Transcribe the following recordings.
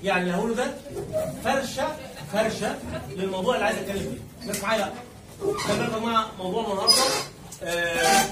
يعني اللي هقوله ده فرشه فرشه للموضوع اللي عايز اتكلم فيه بس معايا بقى خلي بالكم يا جماعه موضوع النهارده آه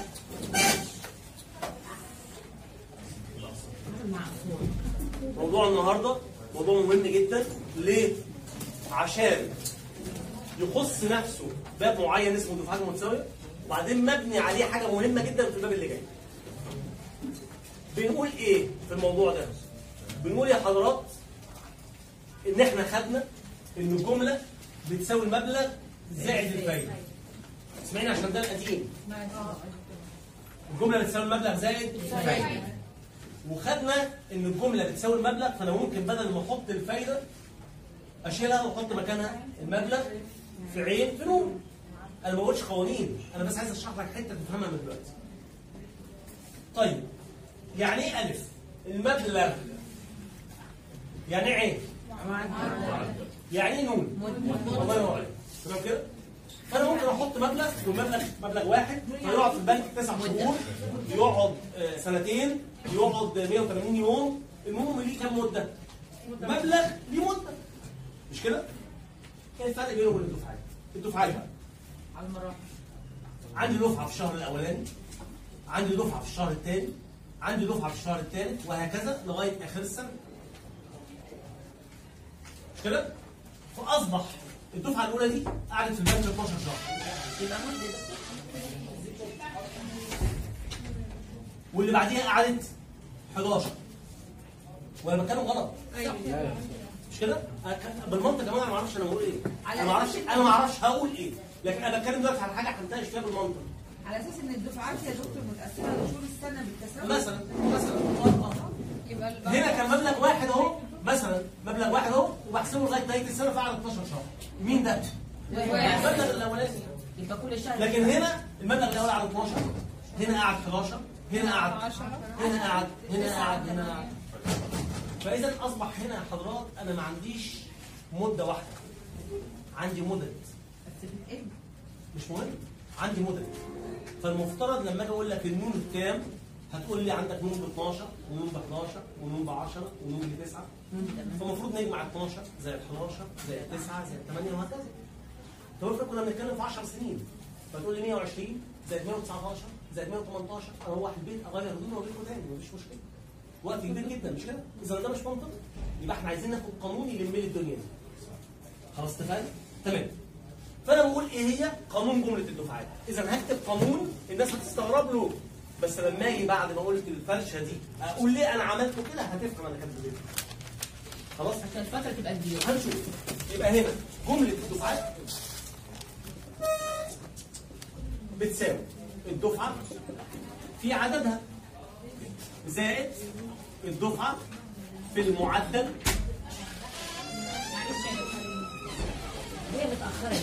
موضوع النهارده موضوع مهم جدا ليه؟ عشان يخص نفسه باب معين اسمه دفعات متساويه وبعدين مبني عليه حاجه مهمه جدا في الباب اللي جاي. بنقول ايه في الموضوع ده؟ بنقول يا حضرات ان احنا خدنا ان الجمله بتساوي المبلغ زائد الفايده. اسمعيني عشان ده القديم. الجمله بتساوي المبلغ زائد الفايده. وخدنا ان الجمله بتساوي المبلغ فانا ممكن بدل ما احط الفايده اشيلها واحط مكانها المبلغ في عين في نون انا ما بقولش قوانين انا بس عايز اشرح لك حته تفهمها من دلوقتي طيب يعني ايه الف المبلغ يعني ايه عين يعني ايه نون الله ينور عليك تمام كده فانا ممكن احط مبلغ والمبلغ مبلغ واحد فيقعد في البنك تسع شهور يقعد آه، سنتين يقعد 180 يوم المهم ليه كام مده؟ مبلغ ليه مده مش كده؟ ايه الفرق بينه وبين الدفعات؟ الدفعات بقى على المراحل عندي دفعه في الشهر الاولاني عندي دفعه في الشهر الثاني عندي دفعه في الشهر الثالث وهكذا لغايه اخر السنه مش كده؟ فاصبح الدفعه الاولى دي قعدت في البنك 12 شهر يبقى مدة واللي بعديها قعدت 11 وانا بتكلم غلط مش كده؟ أنا ك- بالمنطق يا جماعه انا ما اعرفش انا بقول ايه انا ما اعرفش انا ما اعرفش هقول ايه لكن انا بتكلم دلوقتي على حاجه هنتناقش فيها بالمنطق على اساس ان الدفعات يا دكتور متقسمه لشهور السنه بالتساوي مثلا مثلا يبقى هنا كان مبلغ واحد اهو مثلا مبلغ واحد اهو وبحسبه لغايه نهايه السنه فقعد 12 شهر مين ده؟ المبلغ الاولاني يبقى كل شهر لكن هنا المبلغ الاول قعد 12 هنا قعد 11 هنا قعد هنا قعد هنا قعد هنا قعد فاذا اصبح هنا يا حضرات انا ما عنديش مده واحده عندي مدد بس بتقل مش مهم عندي مدد فالمفترض لما اجي اقول لك النون بكام هتقول لي عندك نون ب 12 ونون ب 11 ونون ب 10 ونون ب 9 فالمفروض نجمع 12 زائد 11 زائد 9 زائد 8 وهكذا طب افرض كنا بنتكلم في 10 سنين فتقول لي 120 زائد 119 زائد 118 اروح البيت اغير هدومي واجي لكم تاني مفيش مشكله وقت كبير جدا مش كده؟ اذا ده مش منطقي يبقى احنا عايزين ناخد قانون يلم لي الدنيا دي خلاص اتفقنا؟ تمام فانا بقول ايه هي قانون جمله الدفعات اذا هكتب قانون الناس هتستغرب له بس لما اجي بعد ما قلت الفرشه دي اقول ليه انا عملته كده هتفهم انا كاتب ايه خلاص عشان الفترة تبقى كبيرة هنشوف يبقى هنا جمله الدفعات بتساوي الدفعه في عددها زائد الدفعه في المعدل هي متأخرة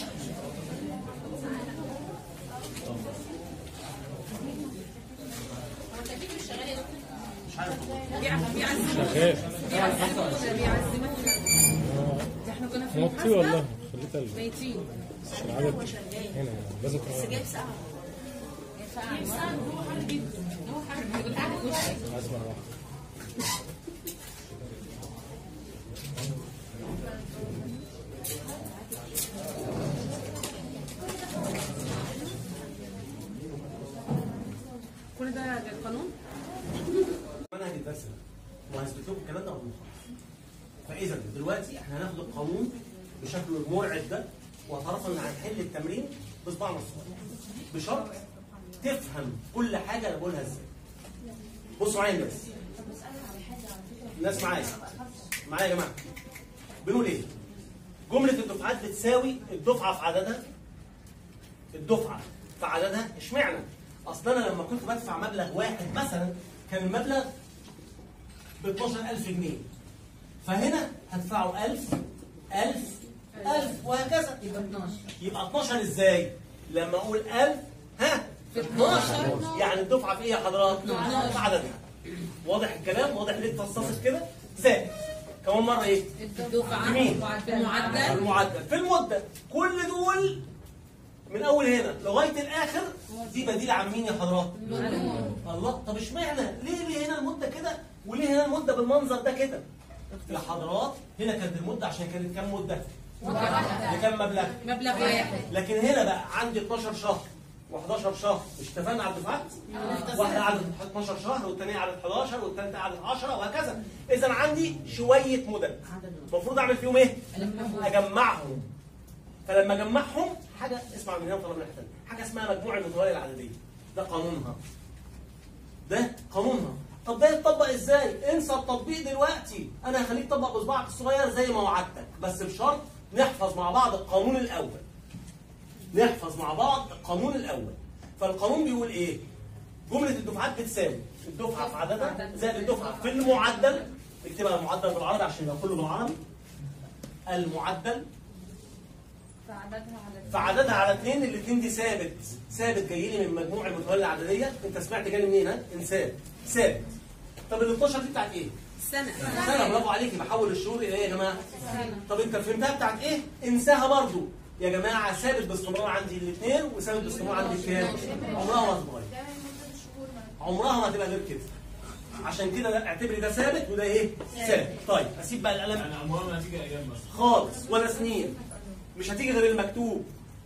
مش عارف احنا كنا في موطي والله خليتها ال- ميتين مش العدد هنا لازم تبقى اسمع واحد كل ده القانون منهج الدرس ده وهثبت لكم الكلام ده وهنخلص فاذا دلوقتي احنا هناخد القانون بشكله المرعب ده وهتعرفوا ان هنحل التمرين بصباعنا الصغير بشرط تفهم كل حاجه انا بقولها ازاي بصوا معايا الناس الناس معايا معايا يا جماعه بنقول ايه جمله الدفعات بتساوي الدفعه في عددها الدفعه في عددها اشمعنى اصل انا لما كنت بدفع مبلغ واحد مثلا كان المبلغ ب 12000 جنيه فهنا هدفعه 1000 1000 1000 وهكذا يبقى 12 يبقى 12 ازاي؟ لما اقول 1000 ها في 12 يعني الدفعه في ايه يا حضرات؟ في عددها واضح الكلام؟ واضح ليه اتفصصت كده؟ زائد كمان مره ايه؟ الدفعة مين؟ المعدل المعدل في المده كل دول من اول هنا لغايه الاخر دي بديل عن مين يا حضرات؟ الله طب اشمعنى؟ ليه ليه هنا المده كده وليه هنا المده بالمنظر ده كده؟ يا حضرات هنا كانت المده عشان كانت كام مده؟ لكام مبلغ؟ مبلغ واحد لكن هنا بقى عندي 12 شهر و11 شهر مش اتفقنا على الدفعات؟ واحده قعدت 12 شهر والثانيه قعدت 11 والثالثه قعدت 10 وهكذا اذا عندي شويه مدد المفروض اعمل فيهم ايه؟ اجمعهم فلما اجمعهم حاجه اسمع من هنا وطلع من الحته دي. حاجه اسمها مجموع المتواليه العدديه ده قانونها ده قانونها طب ده يتطبق ازاي؟ انسى التطبيق دلوقتي انا هخليك تطبق بصبعك الصغير زي ما وعدتك بس بشرط نحفظ مع بعض القانون الاول نحفظ مع بعض القانون الاول فالقانون بيقول ايه؟ جمله الدفعات بتساوي الدفعه في عددها زائد الدفعه في المعدل اكتبها المعدل بالعربي عشان يبقى كله بالعربي المعدل فعددها على فعددها على اثنين الاثنين دي ثابت ثابت جاي لي من مجموع المتولى العدديه انت سمعت جاي منين ها؟ انسان ثابت طب ال 12 دي بتاعت ايه؟ سنة سنه برافو عليكي بحول الشهور الى ايه يا جماعه؟ طب انت فهمتها بتاعت ايه؟ انساها برضو يا جماعه ثابت باستمرار عندي الاثنين وثابت باستمرار عندي كام؟ عمرها ما هتتغير عمرها ما هتبقى غير كده عشان كده لا اعتبري ده ثابت وده ايه؟ ثابت طيب اسيب بقى القلم يعني عمرها ما هتيجي ايام مثلا خالص ولا سنين مش هتيجي غير المكتوب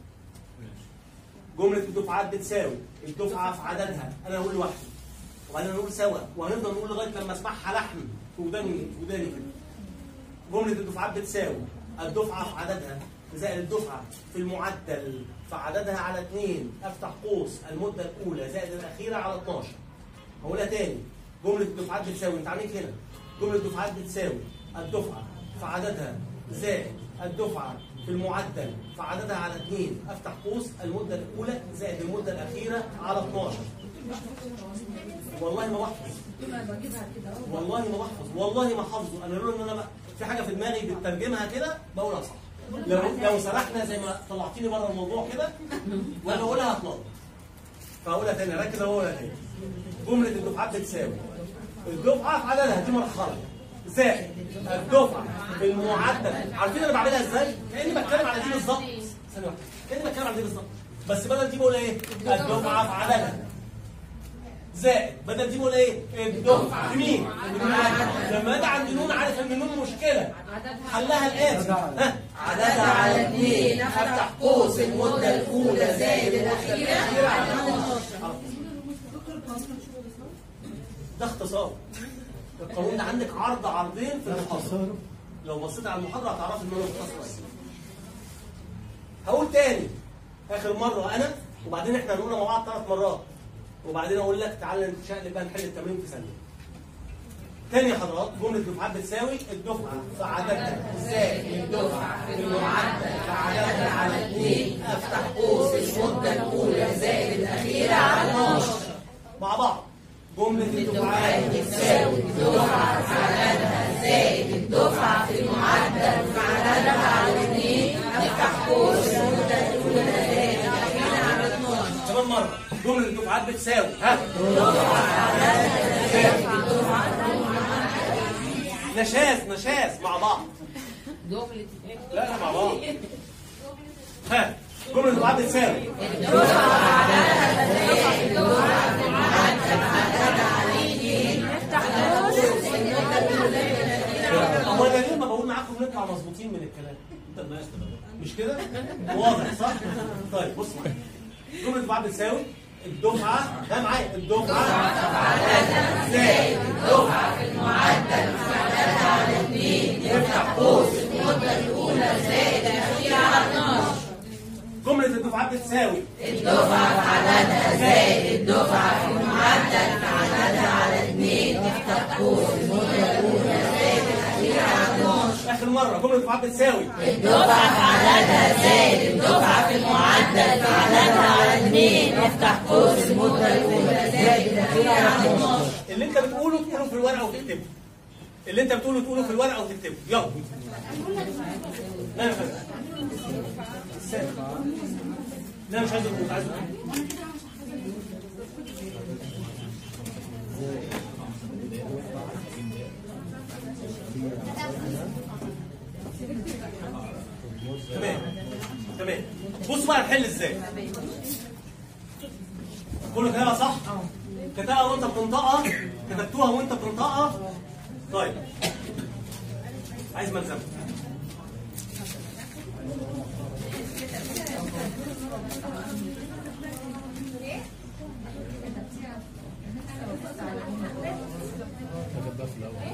جملة الدفعات بتساوي الدفعة في عددها أنا أقول لوحدي وبعدين نقول سوا وهنفضل نقول لغاية لما أسمعها لحن في وداني في وداني كده جملة الدفعات بتساوي الدفعة في عددها زائد الدفعة في المعدل في عددها على اثنين أفتح قوس المدة الأولى زائد الأخيرة على 12 هقولها تاني جملة الدفعات بتساوي أنت عامل هنا جملة الدفعات بتساوي الدفعة في عددها زائد الدفعة في المعدل في عددها على اثنين أفتح قوس المدة الأولى زائد المدة الأخيرة على 12 والله ما بحفظ والله ما بحفظ والله ما حافظه انا لولا ان انا بقى في حاجه في دماغي بتترجمها كده بقولها صح لو لو سرحنا زي ما طلعتيني بره الموضوع كده وانا اقولها هتلخبط فاقولها تاني ركز اقولها تاني جمله الدفعات بتساوي الدفعه في عددها دي مرحله زائد الدفعه بالمعدل عارفين انا بعملها ازاي؟ كاني بتكلم على دي بالظبط ثانيه واحده كاني بتكلم على دي بالظبط بس بدل دي بقول ايه؟ الدفعه في عددها زائد بدل دي بقول ايه؟ الدفعه في مين؟ لما اجي عند نون عارف ان نون مشكله حلها الاتي ها عددها على اثنين افتح قوس المدة الأولى زائد الأخيرة على 12 ده اختصار القانون ده عندك عرض عرضين في المحاضره لو بصيت على المحاضره هتعرف ان انا مختصر هقول تاني اخر مره انا وبعدين احنا هنقولها مع بعض ثلاث مرات وبعدين اقول لك تعالى نتشقلب بقى نحل التمرين في ثانيه تاني يا حضرات جملة الدفعات بتساوي الدفعة في عددها زائد الدفعة في المعدل في عددها على اثنين افتح قوس المدة الأولى زائد الأخيرة على 12 مع بعض جملة الدفعات بتساوي الدفعة في عددها زائد الدفعة في المعدل في عددها على اثنين افتح قوس المدة الأولى زائد الأخيرة على 12 كمان مرة جملة الدفعات بتساوي ها نشاز نشاز مع بعض جملة لا لا مع بعض ها جملة الدفعات بتساوي هو انا ليه ما بقول معاكم نطلع مظبوطين من الكلام انت الماستر مش كده؟ واضح صح؟ طيب بص معايا جملة الدفعات بتساوي الدفعة ده معايا الدفعة زائد الدفعة في المعدل في عددها على اثنين يفتح قوس المدة الأولى زائد الأخيرة على 12 جملة الدفعات بتساوي الدفعة في عددها زائد الدفعة في المعدل في عددها على اثنين يفتح قوس المدة الأولى زائد الأخيرة على 12 آخر مرة جملة الدفعات بتساوي اللي انت بتقوله تقوله في الورقه وتكتبه اللي انت بتقوله تقوله في الورقه وتكتبه يلا لا مش عايز لا مش عايز اقول مش عايز اقول تمام تمام بص بقى نحل ازاي كله كتابة صح؟ كتابة وانت بتنطقها كتبتوها وانت بتنطقها طيب عايز ملزمه هاخد ده في الاول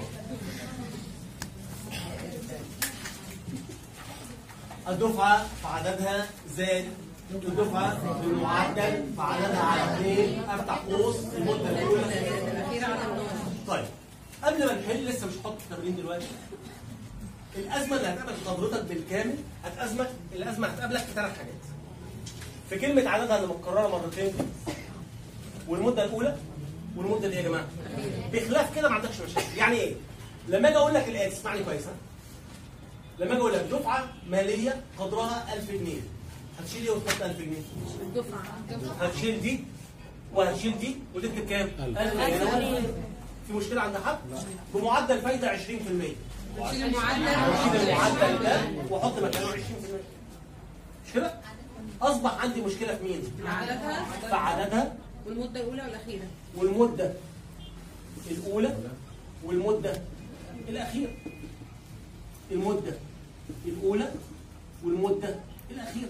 الدفعة فعددها زاد الدفعة بالمعدل فعددها على اثنين افتح قوس المدة الأولى الأخيرة على 12 طيب قبل ما نحل لسه مش هحط التمرين دلوقتي الأزمة اللي هتقابل حضرتك بالكامل هتأزمك الأزمة هتقابلك في ثلاث حاجات في كلمة عددها اللي متكررة مرتين والمدة الأولى والمدة دي يا جماعة بخلاف كده ما عندكش مشاكل يعني إيه؟ لما أجي أقول لك الآتي اسمعني كويس ها؟ لما أجي أقول لك دفعة مالية قدرها 1000 جنيه هتشيل إيه وتحط 1000 جنيه؟ الدفعة هتشيل دي وهتشيل دي وتكتب كام؟ 1000 جنيه في مشكلة عند حد؟ بمعدل فايدة 20% شيل المعدل هشيل المعدل ده واحط مكانه 20% مش كده؟ اصبح عندي مشكله في مين؟ عددها في عددها والمدة الأولى والأخيرة والمده الاولى والمده الاخيره المده الاولى والمده الاخيره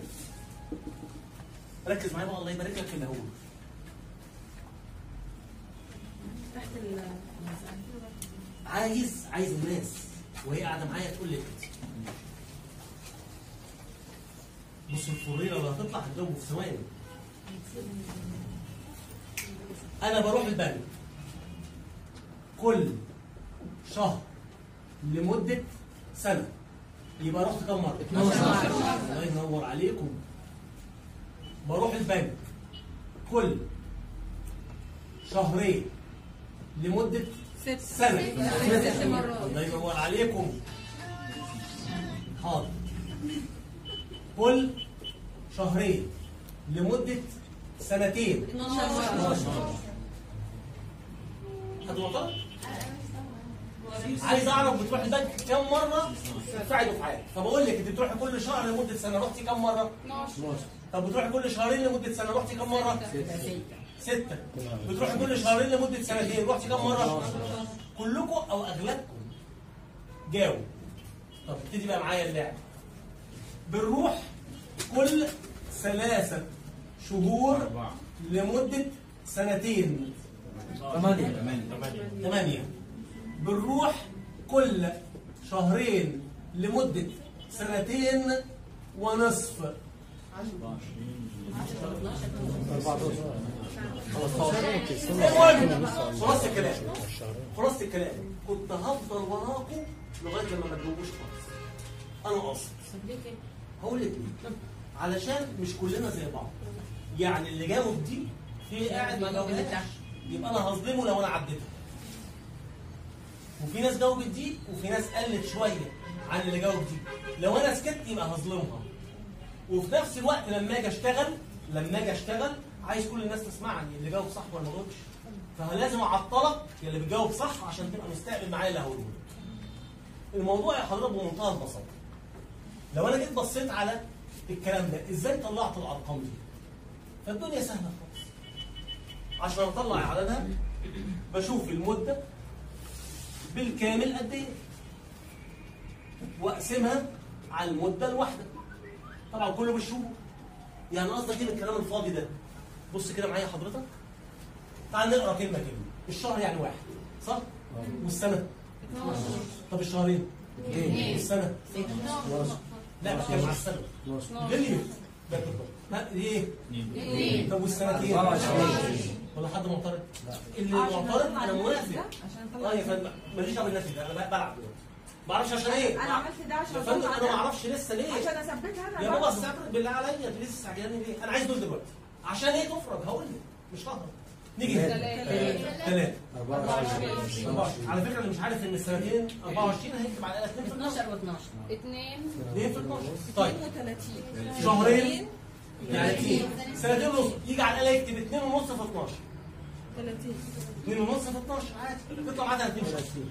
ركز معايا بقى الله يبارك لك في اللي هقوله تحت ال عايز عايز الناس وهي قاعده معايا تقول لي كده بص الفريره اللي هتطلع هتجاوبه في ثواني انا بروح البنك كل شهر لمده سنه يبقى رحت كم مره 12 الله ينور عليكم بروح البنك كل شهرين لمده ست سنه ست مرات الله ينور عليكم حاضر كل شهرين لمدة سنتين 12 مرة حد معترض؟ عايز اعرف بتروح البنك كم مرة تدفعي دفعات فبقول لك انت بتروحي كل شهر لمدة سنة رحتي كم مرة؟ 12 طب بتروحي كل شهرين لمدة سنة رحتي كم مرة؟ ستة بتروحي كل شهرين لمدة سنتين رحتي كم مرة؟ كلكم أو أغلبكم جاوب طب ابتدي بقى معايا اللعب بنروح كل ثلاثة شهور لمدة سنتين ثمانية ثمانية بنروح كل شهرين لمدة سنتين ونصف المهم خلاص الكلام خلاص الكلام كنت هفضل وراكم لغايه لما ما تجاوبوش خالص انا قاصد هقول لك ليه علشان مش كلنا زي بعض يعني اللي جاوب دي في قاعد ما جاوبهاش يبقى انا هظلمه لو انا عديتها وفي ناس جاوبت دي وفي ناس قلت شويه عن اللي جاوب دي لو انا سكت يبقى هظلمها وفي نفس الوقت لما اجي اشتغل لما اجي اشتغل عايز كل الناس تسمعني اللي جاوب صح ولا ما جاوبش فلازم اعطلك يا اللي بتجاوب صح عشان تبقى مستقبل معايا اللي هقوله لك. الموضوع يا حضرتك بمنتهى البساطه لو انا جيت بصيت على الكلام ده ازاي طلعت الارقام دي فالدنيا سهله خالص عشان اطلع عددها بشوف المده بالكامل قد ايه واقسمها على المده الواحده طبعا كله بالشهور يعني قصدك ايه من الكلام الفاضي ده بص كده معايا حضرتك تعال نقرا كلمه كلمه الشهر يعني واحد صح والسنه طب الشهرين والسنه لا بتكلم على السنه غليت ده كده. ها ايه طب والسنتين ولا حد معترض اللي معترض انا موافق عشان اطلع اه يا فندم ماليش دعوه بالناس دي انا بلعب دلوقتي ما اعرفش عشان ايه انا عملت ده عشان يا فندم اطلع انا ما ده اعرفش لسه ليه عشان اثبتها انا يا بقى. بابا استعبد بالله عليا انت لسه استعجلاني ليه؟ انا عايز دول دلوقتي عشان ايه تفرج هقول لك مش ههرب نيجي هنا ثلاثة 24 على فكرة اللي مش عارف ان السنتين 24 هيكتب على الأقل 2 في 12 12 و12 2 2 في 12 طيب 32 شهرين 30 سنتين ونص يجي على الأقل يكتب 2 ونص في 12 30 2 ونص في 12 عادي تطلع معاها 32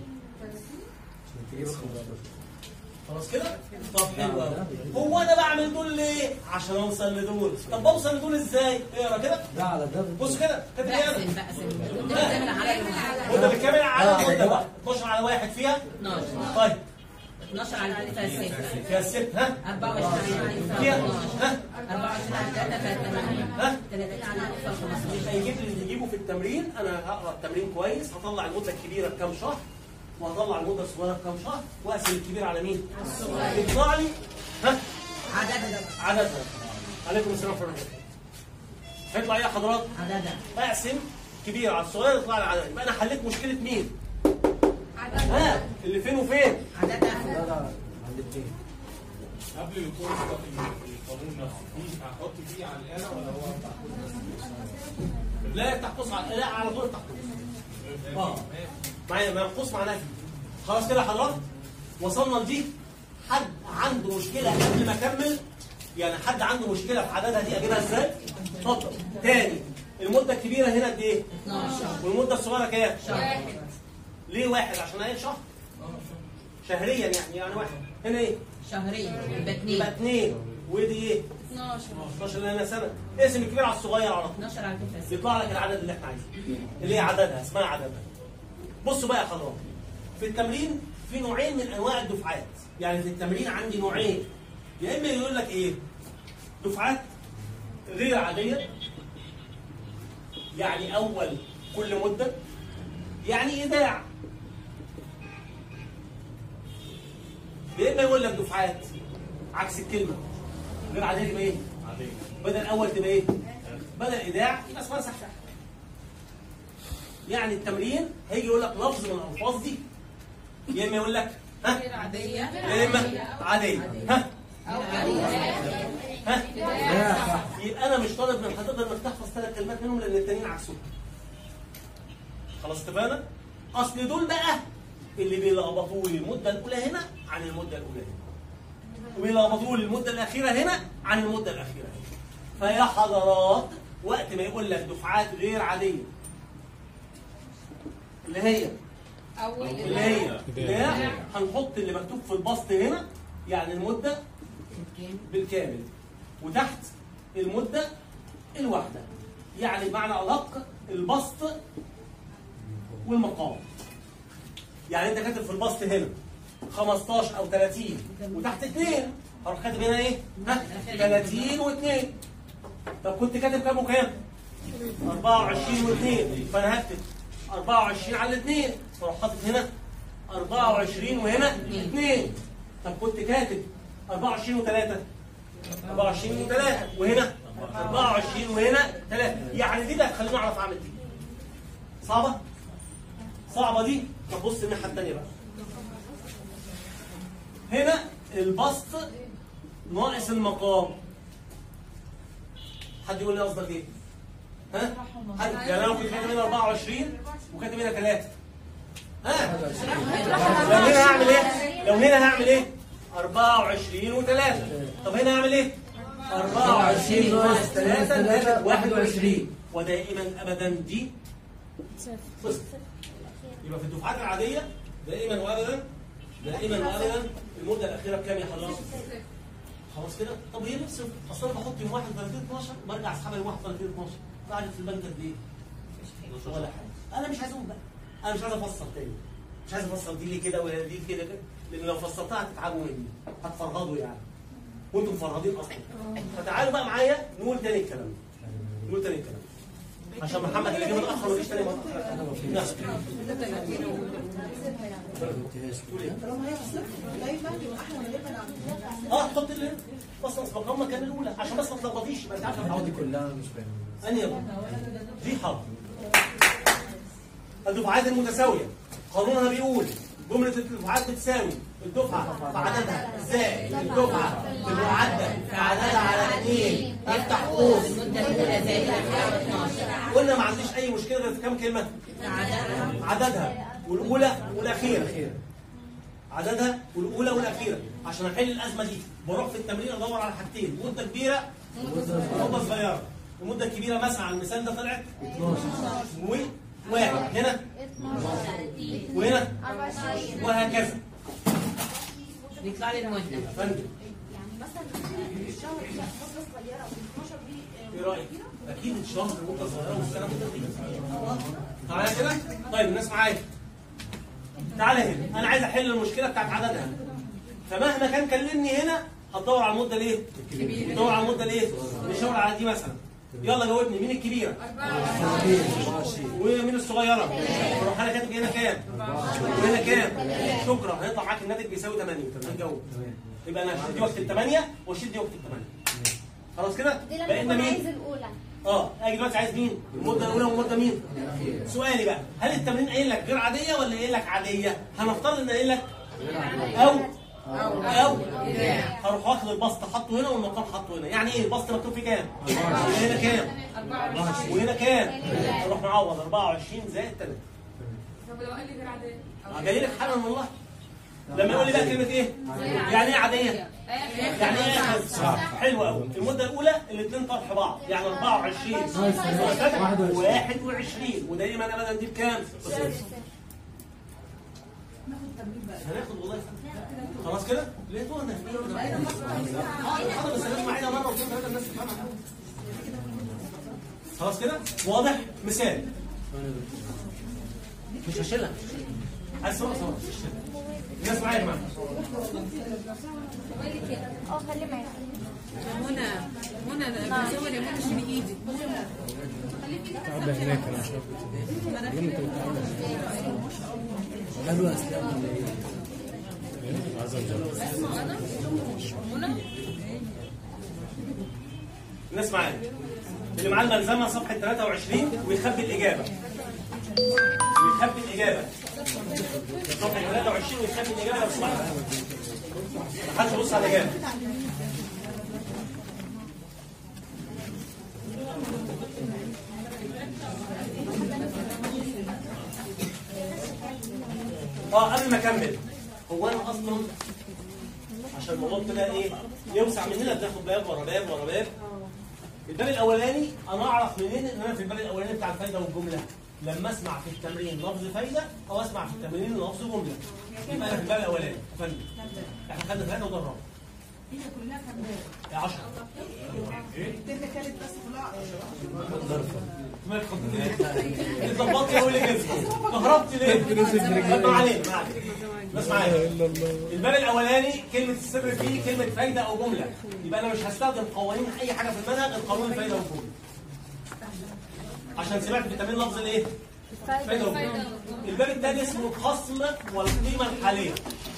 خلاص كده؟ طب حلو قوي هو انا بعمل دول ليه؟ عشان اوصل لدول طب بوصل لدول ازاي؟ اقرا كده ده على ده بص كده كاتب ايه انا؟ بقسم بقسم ده بتعمل على مده بالكامل على مده واحد 12 على واحد فيها 12 طيب 12 على 3 فيها 6 فيها الست ها 24 على 3 فيها 12 ها 24 على 3 فيها 8 ها 30 على 3 مش هيجيب لي اللي يجيبه في التمرين انا هقرا التمرين كويس هطلع المده الكبيره بكام شهر وهطلع المده الصغيره بكام شهر واقسم الكبير على مين؟ الصغير يطلع لي ها عددها عددها عليكم السلام ورحمه الله هيطلع ايه يا حضرات؟ عددها اقسم كبير على الصغير يطلع لي عدد يبقى انا حليت مشكله مين؟ ها اللي فين وفين؟ عددها قبل الكورس ده في القانون نفسه في هحط فيه على الاله ولا هو بتاع لا يفتح قوس على لا على طول يفتح قوس اه معايا ما قوس معناها دي خلاص كده يا حضرات وصلنا لدي حد عنده مشكله قبل ما اكمل يعني حد عنده مشكله في عددها دي اجيبها ازاي؟ اتفضل تاني المده الكبيره هنا قد ايه؟ 12 والمده الصغيره كام؟ شهر ليه واحد عشان هي شهر شهريا يعني يعني واحد هنا ايه؟ شهرين يبقى 2 يبقى اثنين ودي ايه؟ 12 12 اللي هنا سنه اقسم الكبير على الصغير على طول 12 على 3 6 يطلع لك العدد اللي احنا عايزينه اللي هي عددها اسمها عددها بصوا بقى يا حضرات في التمرين في نوعين من انواع الدفعات يعني في التمرين عندي نوعين يا اما يقول لك ايه دفعات غير عاديه يعني اول كل مده يعني ايداع يا اما يقول لك دفعات عكس الكلمه غير عاديه تبقى ايه عاديه بدل الاول تبقى ايه بدل ايداع يبقى اسمها سحسحه يعني التمرين هيجي يقول لك لفظ من الالفاظ دي يا اما يقول لك ها عادية يا اما عاديه ها ها يبقى انا مش طالب من حضرتك انك تحفظ ثلاث كلمات منهم لان التانيين عكسهم خلاص اتفقنا اصل دول بقى اللي بيلخبطوا لي المده الاولى هنا عن المده الاولى هنا وبيلخبطوا لي المده الاخيره هنا عن المده الاخيره هنا فيا حضرات وقت ما يقول لك دفعات غير عاديه اللي هي اللي هي اللي هي هنحط اللي مكتوب في البسط هنا يعني المده بالكامل وتحت المده الواحده يعني بمعنى ادق البسط والمقام يعني انت كاتب في البسط هنا 15 او 30 وتحت 2 هروح كاتب هنا ايه؟ ها 30 و2 طب كنت كاتب كام وكام؟ 24 و2 فانا هكتب 24 على 2 فاروح حاطط هنا 24 وهنا 2 طب كنت كاتب 24 و3 24 و3 وهنا 24 وهنا 3 يعني دي اللي هتخليني اعرف اعمل دي صعبه؟ صعبه دي طب بص الناحيه الثانيه بقى هنا البسط ناقص المقام حد يقول لي قصدك ايه؟ ها؟ حد يعني انا كنت كاتب هنا 24 وكاتب هنا 3 ها؟ لو هنا هعمل ايه؟ لو هنا هعمل ايه؟ 24 و3 طب هنا هعمل ايه؟ 24 ناقص 3 21 ودائما ابدا دي صفر يبقى في الدفعات العاديه دائما وابدا دائما وابدا المده الاخيره بكام يا حضرتك؟ خلاص كده؟ طب هي نفس اصل انا بحط يوم 31 12 برجع اسحبها يوم 31 12 قعدت في البنك قد ايه؟ ولا حاجه انا مش عايز اقول بقى انا مش عايز افصل تاني مش عايز افصل دي ليه كده ولا دي كده كده لان لو فصلتها هتتعبوا مني هتفرهدوا يعني وانتم مفرهدين اصلا فتعالوا بقى معايا نقول تاني الكلام نقول تاني الكلام عشان محمد اللي جه متاخر وليش تاني متاخر نعم. تقول ايه؟ اه حط اللي بس اصبح هم كان الاولى عشان بس ما تلخبطيش يبقى انت عارف الحوض كلها مش فاهم انهي يلا دي حرف الدفعات المتساويه قانونها بيقول جمله الدفعات بتساوي الدفعه في عددها زائد الدفعه بالمعدل في عددها على اثنين افتح قوس المدة الأولى زائد الأخيرة 12 قلنا ما عنديش اي مشكله غير في كام كلمه عددها عددها والاولى والاخيره عددها والاولى والاخيره عشان احل الازمه دي بروح في التمرين ادور على حاجتين مده كبيره ومده صغيره المده الكبيره مثلا على المثال ده طلعت 12 وواحد هنا وهنا وهكذا بيطلع لي المدة يا فندم يعني مثلا الشهر دي فتره صغيره وال12 دي ايه رايك؟ اكيد الشهر مده صغيره والسنه مده كبيره تعالى كده طيب الناس معايا تعالى هنا انا عايز احل المشكله بتاعت عددها فمهما كان كلمني هنا هتدور على المده الايه؟ هتدور على المده الايه؟ نشاور على دي مثلا يلا جاوبني مين الكبيره؟ ومين الصغيره؟ اروح انا كاتب هنا كام؟ وهنا كام؟ شكرا هيطلع معاك الناتج بيساوي 8 هتجاوب يبقى انا هشيل دي واكتب 8 واشيل دي واكتب 8 خلاص كده؟ دي لما بقينا يكون عايز مين؟ الاولى اه اجي دلوقتي عايز مين؟ المده الاولى والمده مين؟ سؤالي بقى هل التمرين قايل لك غير عاديه ولا قايل لك عاديه؟ هنفترض ان قايل لك او او هروح واخد البسط حاطه هنا والمقام حاطه هنا يعني ايه البسط مكتوب فيه كام؟ وهنا كام؟ وهنا كام؟ اروح معوض 24 زائد 3 طب لو قال لي غير عاديه جاي لك حالا والله لما يقول لي بقى كلمه ايه؟ يعني ايه عاديه؟ يعني ايه اخر؟ حلو قوي المده الاولى الاثنين طرح بعض يعني 24 21 ودايما ابدا دي بكام؟ بصفر. هناخد والله خلاص كده؟ ليه تهنا؟ خلاص بس لازم معانا مره واثنين ثلاثه الناس تفهمها خلاص كده؟ واضح؟ مثال مش هشيلها عايز صوره صوره مش هشيلها الناس معايا يا جماعه اه خلي معايا منى منى انا بصور يا منى شيلي ايدي قالوا اسلام الناس معايا اللي معاه الملزمه صفحه 23 ويخبي الاجابه ويخبي الاجابه صفحه 23 ويخبي الاجابه لو سمحت ما حدش يبص على الاجابه اه قبل ما اكمل هو انا اصلا عشان الموضوع كده ايه يوسع مننا بناخد باب ورا باب ورا باب الباب الاولاني انا اعرف منين ان انا في الباب الاولاني بتاع الفايده والجمله لما اسمع في التمرين لفظ فايده او اسمع في التمرين لفظ جمله يبقى انا في الباب الاولاني يا فندم احنا خدنا ثلاثه وده الرابع هي كلها كباب يا 10 التانية كانت بس كلها ما اتخضيت ليه؟ انت ظبطت يا ولي كده كهربت ليه؟ ما علينا ما علينا بس معايا الباب الاولاني كلمه السر فيه كلمه فايده او جمله يبقى انا مش هستخدم قوانين اي حاجه في المنهج غير قانون الفايده والجمله عشان سمعت في تمرين لفظ الايه؟ فايده والجمله الباب الثاني اسمه الخصم والقيمه الحاليه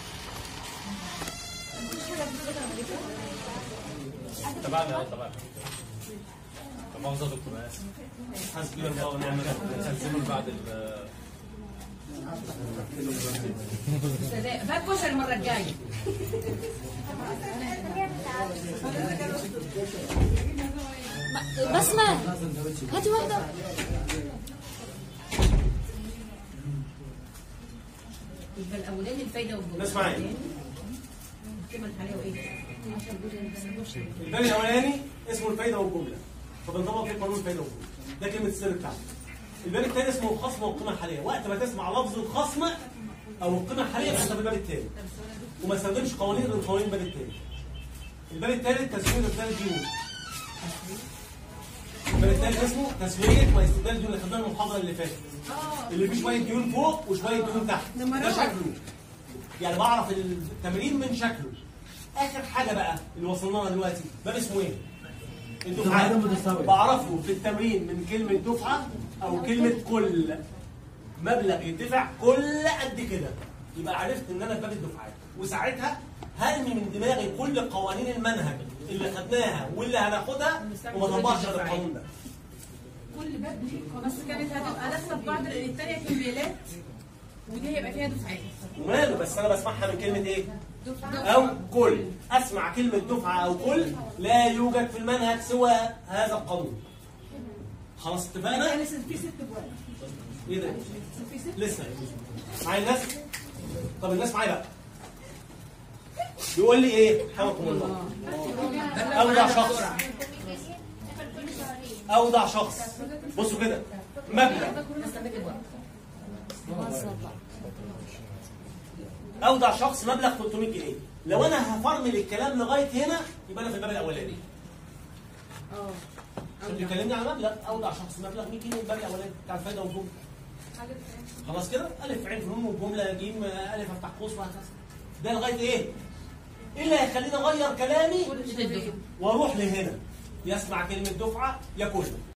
تبعنا تبعنا طب مؤاخذة يا دكتور اسف حسبي الله ونعم الوكيل هنسيبه بعد ال بقى كشري المره الجايه بسمة هاتي واحدة يبقى الاولاني الفايده والجمله الناس معايا القيمه الحاليه وايه؟ الباب الاولاني اسمه الفايده والجمله فبنطبق فيه قانون الفايده والجمله ده كلمه السر بتاعته الباب الثاني اسمه الخصم والقيمه الحاليه وقت ما تسمع لفظ الخصم او القيمه الحاليه يبقى انت في الباب الثاني وما تستخدمش قوانين غير قوانين الباب الثاني الباب الثالث تسويه واستبدال الديون الباب الثالث اسمه تسويه واستبدال الديون اللي خدناه المحاضره اللي فاتت اللي فيه شويه ديون فوق وشويه ديون تحت ده شكله يعني بعرف التمرين من شكله اخر حاجه بقى اللي وصلنا لها دلوقتي باب اسمه ايه؟ الدفعات دفعات متساوية. بعرفه في التمرين من كلمه دفعه او كلمه كل مبلغ يدفع كل قد كده يبقى عرفت ان انا في باب الدفعات وساعتها هرمي من دماغي كل قوانين المنهج اللي خدناها واللي هناخدها وما اطبقش غير القانون ده كل باب ليه بس كانت هتبقى داخله في بعض لان الثانيه كميلات ودي هيبقى فيها دفعات وماله بس انا بسمعها من كلمه ايه؟ او كل اسمع كلمه دفعه او كل لا يوجد في المنهج سوى هذا القانون خلاص اتفقنا؟ لسه في ست ابواب ايه ده؟ في ست لسه معايا الناس؟ طب الناس معايا بقى بيقول لي ايه؟ حمكم الله اودع شخص اودع شخص بصوا كده مبلغ اودع شخص مبلغ 300 جنيه لو انا هفرمل الكلام لغايه هنا يبقى انا في الباب الاولاني اه عشان بيكلمني على مبلغ اودع شخص مبلغ 100 جنيه الباب الاولاني بتاع الفايده والجمله خلاص كده الف عين فنون والجمله جيم الف افتح قوس وهكذا ده لغايه ايه ايه اللي هيخليني اغير كلامي كل الدفعة واروح لهنا يسمع كلمه دفعه ياكلها